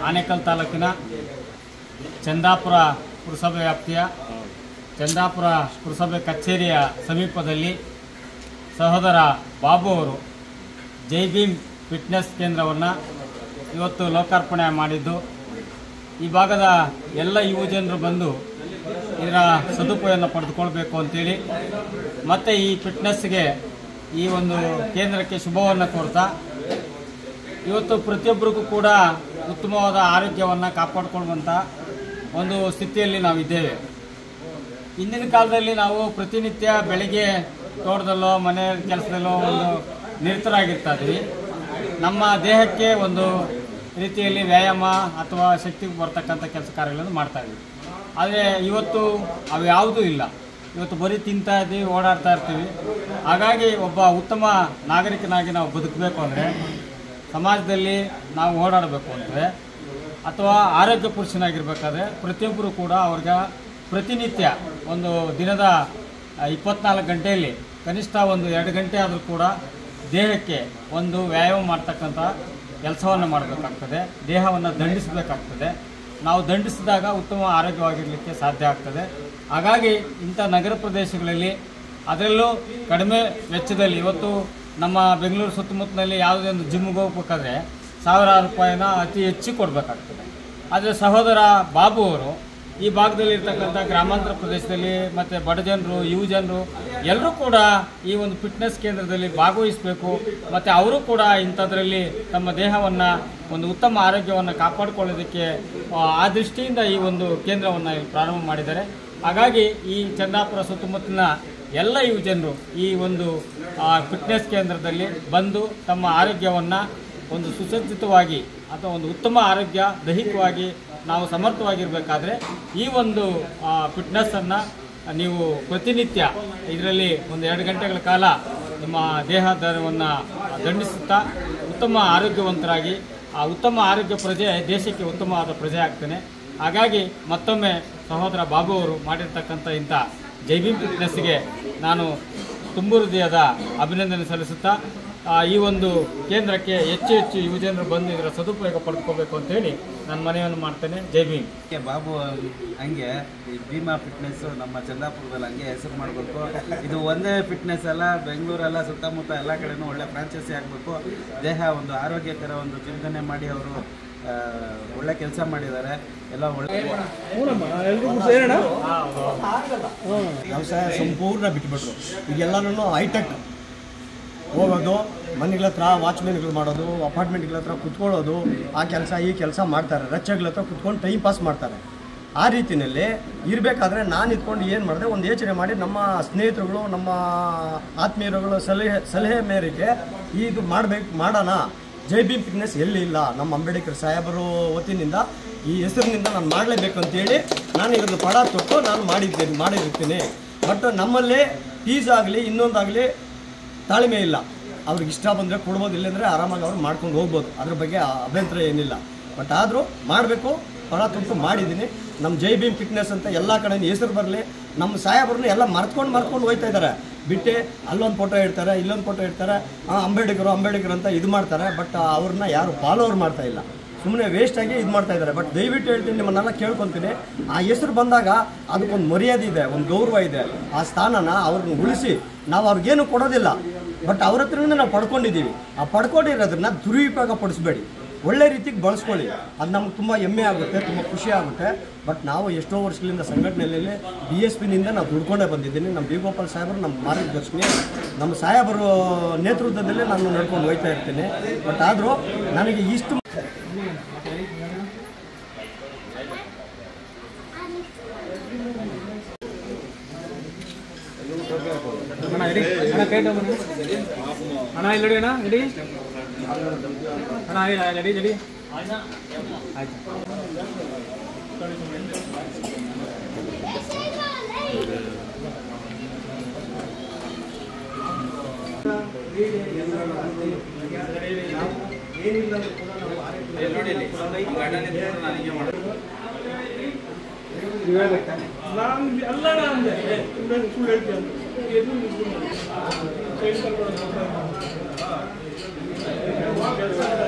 ಆನೇಕಲ್ ತಾಲೂಕಿನ ಚಂದಾಪುರ ಪುರಸಭೆ ವ್ಯಾಪ್ತಿಯ ಚಂದಾಪುರ ಪುರಸಭೆ ಕಚೇರಿಯ ಸಮೀಪದಲ್ಲಿ ಸಹೋದರ ಬಾಬು ಅವರು ಜೈ ಭೀಮ್ ಫಿಟ್ನೆಸ್ ಕೇಂದ್ರವನ್ನು ಇವತ್ತು ಲೋಕಾರ್ಪಣೆ ಮಾಡಿದ್ದು ಈ ಭಾಗದ ಎಲ್ಲ ಯುವ ಜನರು ಬಂದು ಇದರ ಸದುಪಯೋಗವನ್ನು ಪಡೆದುಕೊಳ್ಬೇಕು ಅಂತೇಳಿ ಮತ್ತು ಈ ಫಿಟ್ನೆಸ್ಗೆ ಈ ಒಂದು ಕೇಂದ್ರಕ್ಕೆ ಶುಭವನ್ನು ಕೋರ್ತಾ ಇವತ್ತು ಪ್ರತಿಯೊಬ್ಬರಿಗೂ ಕೂಡ ಉತ್ತಮವಾದ ಆರೋಗ್ಯವನ್ನು ಕಾಪಾಡಿಕೊಳ್ಳುವಂಥ ಒಂದು ಸ್ಥಿತಿಯಲ್ಲಿ ನಾವಿದ್ದೇವೆ ಹಿಂದಿನ ಕಾಲದಲ್ಲಿ ನಾವು ಪ್ರತಿನಿತ್ಯ ಬೆಳಿಗ್ಗೆ ತೋಟದಲ್ಲೋ ಮನೆ ಕೆಲಸದಲ್ಲೋ ಒಂದು ನಿರತರಾಗಿರ್ತಾ ಇದ್ವಿ ನಮ್ಮ ದೇಹಕ್ಕೆ ಒಂದು ರೀತಿಯಲ್ಲಿ ವ್ಯಾಯಾಮ ಅಥವಾ ಶಕ್ತಿ ಬರ್ತಕ್ಕಂಥ ಕೆಲಸ ಕಾರ್ಯಗಳನ್ನು ಮಾಡ್ತಾ ಇದ್ವಿ ಆದರೆ ಇವತ್ತು ಅವು ಯಾವುದೂ ಇಲ್ಲ ಇವತ್ತು ಬರೀ ತಿಂತಾ ಇದ್ದೀವಿ ಓಡಾಡ್ತಾ ಇರ್ತೀವಿ ಹಾಗಾಗಿ ಒಬ್ಬ ಉತ್ತಮ ನಾಗರಿಕನಾಗಿ ನಾವು ಬದುಕಬೇಕು ಅಂದರೆ ಸಮಾಜದಲ್ಲಿ ನಾವು ಓಡಾಡಬೇಕು ಅಂದರೆ ಅಥವಾ ಆರೋಗ್ಯ ಪುರುಷನಾಗಿರ್ಬೇಕಾದ್ರೆ ಪ್ರತಿಯೊಬ್ಬರು ಕೂಡ ಅವ್ರಿಗೆ ಪ್ರತಿನಿತ್ಯ ಒಂದು ದಿನದ ಇಪ್ಪತ್ನಾಲ್ಕು ಗಂಟೆಯಲ್ಲಿ ಕನಿಷ್ಠ ಒಂದು ಎರಡು ಗಂಟೆ ಆದರೂ ಕೂಡ ದೇಹಕ್ಕೆ ಒಂದು ವ್ಯಾಯಾಮ ಮಾಡ್ತಕ್ಕಂಥ ಕೆಲಸವನ್ನು ಮಾಡಬೇಕಾಗ್ತದೆ ದೇಹವನ್ನು ದಂಡಿಸಬೇಕಾಗ್ತದೆ ನಾವು ದಂಡಿಸಿದಾಗ ಉತ್ತಮ ಆರೋಗ್ಯವಾಗಿರಲಿಕ್ಕೆ ಸಾಧ್ಯ ಆಗ್ತದೆ ಹಾಗಾಗಿ ಇಂಥ ನಗರ ಪ್ರದೇಶಗಳಲ್ಲಿ ಅದರಲ್ಲೂ ಕಡಿಮೆ ವೆಚ್ಚದಲ್ಲಿ ಇವತ್ತು ನಮ್ಮ ಬೆಂಗಳೂರು ಸುತ್ತಮುತ್ತಲಿನಲ್ಲಿ ಯಾವುದೇ ಒಂದು ಜಿಮ್ಗೆ ಹೋಗ್ಬೇಕಾದ್ರೆ ಸಾವಿರಾರು ರೂಪಾಯಿನ ಅತಿ ಹೆಚ್ಚು ಕೊಡಬೇಕಾಗ್ತದೆ ಆದರೆ ಸಹೋದರ ಬಾಬು ಅವರು ಈ ಭಾಗದಲ್ಲಿ ಇರ್ತಕ್ಕಂಥ ಗ್ರಾಮಾಂತರ ಪ್ರದೇಶದಲ್ಲಿ ಮತ್ತು ಬಡ ಜನರು ಯುವ ಜನರು ಎಲ್ಲರೂ ಕೂಡ ಈ ಒಂದು ಫಿಟ್ನೆಸ್ ಕೇಂದ್ರದಲ್ಲಿ ಭಾಗವಹಿಸಬೇಕು ಮತ್ತು ಅವರು ಕೂಡ ಇಂಥದ್ರಲ್ಲಿ ತಮ್ಮ ದೇಹವನ್ನು ಒಂದು ಉತ್ತಮ ಆರೋಗ್ಯವನ್ನು ಕಾಪಾಡಿಕೊಳ್ಳೋದಕ್ಕೆ ಆ, ಆ ದೃಷ್ಟಿಯಿಂದ ಈ ಒಂದು ಕೇಂದ್ರವನ್ನು ಇಲ್ಲಿ ಪ್ರಾರಂಭ ಮಾಡಿದ್ದಾರೆ ಹಾಗಾಗಿ ಈ ಚಂದಾಪುರ ಸುತ್ತಮುತ್ತಲಿನ ಎಲ್ಲ ಯುವ ಜನರು ಈ ಒಂದು ಫಿಟ್ನೆಸ್ ಕೇಂದ್ರದಲ್ಲಿ ಬಂದು ತಮ್ಮ ಆರೋಗ್ಯವನ್ನು ಒಂದು ಸುಸಜ್ಜಿತವಾಗಿ ಅಥವಾ ಒಂದು ಉತ್ತಮ ಆರೋಗ್ಯ ದೈಹಿಕವಾಗಿ ನಾವು ಸಮರ್ಥವಾಗಿರಬೇಕಾದ್ರೆ ಈ ಒಂದು ಫಿಟ್ನೆಸ್ಸನ್ನು ನೀವು ಪ್ರತಿನಿತ್ಯ ಇದರಲ್ಲಿ ಒಂದು ಎರಡು ಗಂಟೆಗಳ ಕಾಲ ನಿಮ್ಮ ದೇಹವನ್ನು ದಂಡಿಸುತ್ತಾ ಉತ್ತಮ ಆರೋಗ್ಯವಂತರಾಗಿ ಆ ಉತ್ತಮ ಆರೋಗ್ಯ ಪ್ರಜೆ ದೇಶಕ್ಕೆ ಉತ್ತಮವಾದ ಪ್ರಜೆ ಆಗ್ತಾನೆ ಹಾಗಾಗಿ ಮತ್ತೊಮ್ಮೆ ಸಹೋದರ ಬಾಬು ಅವರು ಮಾಡಿರ್ತಕ್ಕಂಥ ಇಂಥ ಜೈ ಭೀಮ್ ಫಿಟ್ನೆಸ್ಗೆ ನಾನು ತುಂಬು ಹೃದಯದ ಅಭಿನಂದನೆ ಸಲ್ಲಿಸುತ್ತಾ ಆ, ಈ ಒಂದು ಕೇಂದ್ರಕ್ಕೆ ಹೆಚ್ಚು ಹೆಚ್ಚು ಯುವಜನರು ಬಂದು ಇದರ ಸದುಪಯೋಗ ಪಡೆದುಕೋಬೇಕು ಅಂತ ಹೇಳಿ ನಾನು ಮನವಿಯನ್ನು ಮಾಡ್ತೇನೆ ಜೈ ಭೀಮ್ ಹಂಗೆ ಬಾಬು ಹಂಗೆ ಈ ಭೀಮಾ ಫಿಟ್ನೆಸ್ ನಮ್ಮ ಚಂದಾಪುರದಲ್ಲಿ ಹಂಗೆ ಹೆಸರು ಮಾಡಬೇಕು ಇದು ಒಂದೇ ಫಿಟ್ನೆಸ್ ಅಲ್ಲ ಬೆಂಗಳೂರೆಲ್ಲ ಸುತ್ತಮುತ್ತ ಎಲ್ಲ ಕಡೆನೂ ಒಳ್ಳೆ ಫ್ರಾಂಚೈಸಿ ಆಗಬೇಕು ದೇಹ ಒಂದು ಆರೋಗ್ಯಕರ ಒಂದು ಚಿಂತನೆ ಮಾಡಿ ಅವರು ಒಳ್ಳೆ ಕೆಲಸ ಮಾಡಿದ್ದಾರೆ ಎಲ್ಲ ಒಳ್ಳೆ ವ್ಯವಸಾಯ ಸಂಪೂರ್ಣ ಬಿಟ್ಬಿಟ್ರು ಈಗೆಲ್ಲನೂ ಹೈಟೆಕ್ ಹೋಗೋದು ಮನೆಗಳ ಹತ್ರ ವಾಚ್ಮೆನ್ಗಳು ಮಾಡೋದು ಅಪಾರ್ಟ್ಮೆಂಟ್ಗಳ ಹತ್ರ ಕುತ್ಕೊಳ್ಳೋದು ಆ ಕೆಲಸ ಈ ಕೆಲಸ ಮಾಡ್ತಾರೆ ರಚ್ಚೆಗಳ ಹತ್ರ ಕುತ್ಕೊಂಡು ಟೈಮ್ ಪಾಸ್ ಮಾಡ್ತಾರೆ ಆ ರೀತಿಯಲ್ಲಿ ಇರಬೇಕಾದ್ರೆ ನಾನು ಇದ್ಕೊಂಡು ಏನು ಮಾಡಿದೆ ಒಂದು ಯೋಚನೆ ಮಾಡಿ ನಮ್ಮ ಸ್ನೇಹಿತರುಗಳು ನಮ್ಮ ಆತ್ಮೀಯರುಗಳು ಸಲಹೆ ಸಲಹೆ ಮೇರೆಗೆ ಇದು ಮಾಡಬೇಕು ಮಾಡೋಣ ಜೈ ಭೀಮ್ ಫಿಟ್ನೆಸ್ ಎಲ್ಲಿ ಇಲ್ಲ ನಮ್ಮ ಅಂಬೇಡ್ಕರ್ ಸಾಹೇಬರು ವತಿನಿಂದ ಈ ಹೆಸರಿನಿಂದ ನಾನು ಮಾಡಲೇಬೇಕು ಅಂತೇಳಿ ನಾನು ಇದನ್ನು ಪಡ ತೊಟ್ಟು ನಾನು ಮಾಡಿದ್ದೇನೆ ಮಾಡಿರ್ತೀನಿ ಬಟ್ ನಮ್ಮಲ್ಲಿ ಫೀಸ್ ಆಗಲಿ ಇನ್ನೊಂದಾಗಲಿ ತಾಳ್ಮೆ ಇಲ್ಲ ಅವ್ರಿಗೆ ಇಷ್ಟ ಬಂದರೆ ಕೊಡ್ಬೋದು ಇಲ್ಲಾಂದರೆ ಆರಾಮಾಗಿ ಅವ್ರು ಮಾಡ್ಕೊಂಡು ಹೋಗ್ಬೋದು ಅದ್ರ ಬಗ್ಗೆ ಅಭ್ಯಂತರ ಏನಿಲ್ಲ ಬಟ್ ಆದರೂ ಮಾಡಬೇಕು ಪಣ ತೊಟ್ಟು ಮಾಡಿದ್ದೀನಿ ನಮ್ಮ ಜೈ ಭೀಮ್ ಫಿಟ್ನೆಸ್ ಅಂತ ಎಲ್ಲ ಕಡೆ ಹೆಸರು ಬರಲಿ ನಮ್ಮ ಸಾಹೇಬ್ರನ್ನ ಎಲ್ಲ ಮರ್ತ್ಕೊಂಡು ಮರ್ತ್ಕೊಂಡು ಹೋಯ್ತಾ ಇದ್ದಾರೆ ಬಿಟ್ಟು ಅಲ್ಲೊಂದು ಫೋಟೋ ಇಡ್ತಾರೆ ಇಲ್ಲೊಂದು ಫೋಟೋ ಇಡ್ತಾರೆ ಆ, ಅಂಬೇಡ್ಕರು ಅಂಬೇಡ್ಕರ್ ಅಂತ ಇದು ಮಾಡ್ತಾರೆ ಬಟ್ ಅವ್ರನ್ನ ಯಾರು ಫಾಲೋವರ್ ಮಾಡ್ತಾ ಇಲ್ಲ ಸುಮ್ಮನೆ ವೇಸ್ಟಾಗಿ ಇದು ಮಾಡ್ತಾ ಇದ್ದಾರೆ ಬಟ್ ದಯವಿಟ್ಟು ಹೇಳ್ತೀನಿ ನಿಮ್ಮನ್ನೆಲ್ಲ ಕೇಳ್ಕೊತೀನಿ ಆ ಹೆಸರು ಬಂದಾಗ ಅದಕ್ಕೊಂದು ಮರ್ಯಾದೆ ಇದೆ ಒಂದು ಗೌರವ ಇದೆ ಆ ಸ್ಥಾನನ ಅವ್ರನ್ನ ಉಳಿಸಿ ನಾವು ಅವ್ರಿಗೇನು ಕೊಡೋದಿಲ್ಲ ಬಟ್ ಅವ್ರ ಹತ್ರದಿಂದ ನಾವು ಪಡ್ಕೊಂಡಿದ್ದೀವಿ ಆ ಪಡ್ಕೊಂಡಿರೋದನ್ನ ದುರುಪಯೋಗ ಪಡಿಸ್ಬೇಡಿ ಒಳ್ಳೆ ರೀತಿಗೆ ಬಳಸ್ಕೊಳ್ಳಿ ಅದು ನಮ್ಗೆ ತುಂಬ ಹೆಮ್ಮೆ ಆಗುತ್ತೆ ತುಂಬ ಖುಷಿ ಆಗುತ್ತೆ ಬಟ್ ನಾವು ಎಷ್ಟೋ ವರ್ಷಗಳಿಂದ ಸಂಘಟನೆಯಲ್ಲಿ ಬಿ ಎಸ್ ಪಿನಿಂದ ನಾವು ದುಡ್ಕೊಂಡೇ ಬಂದಿದ್ದೀನಿ ನಮ್ಮ ಬಿ ಗೋಪಾಲ್ ಸಾಹೇಬರು ನಮ್ಮ ಮಾರ್ಗದರ್ಶನಿ ನಮ್ಮ ಸಾಹೇಬರು ನೇತೃತ್ವದಲ್ಲಿ ನಾನು ನಡ್ಕೊಂಡು ಹೋಗ್ತಾ ಇರ್ತೀನಿ ಬಟ್ ಆದರೂ ನನಗೆ ಇಷ್ಟು ಅಣ್ಣ ಇಡಿ ಅಣ್ಣ ಕೈ ತಗೊಂಡು ಅಣ್ಣ ಇಲ್ಲಿ ನೋಡಿ ಅಣ್ಣ ಇಡಿ ಅಣ್ಣ ಇಡಿ ಇಡಿ ಆಯ್ತು ನಾನು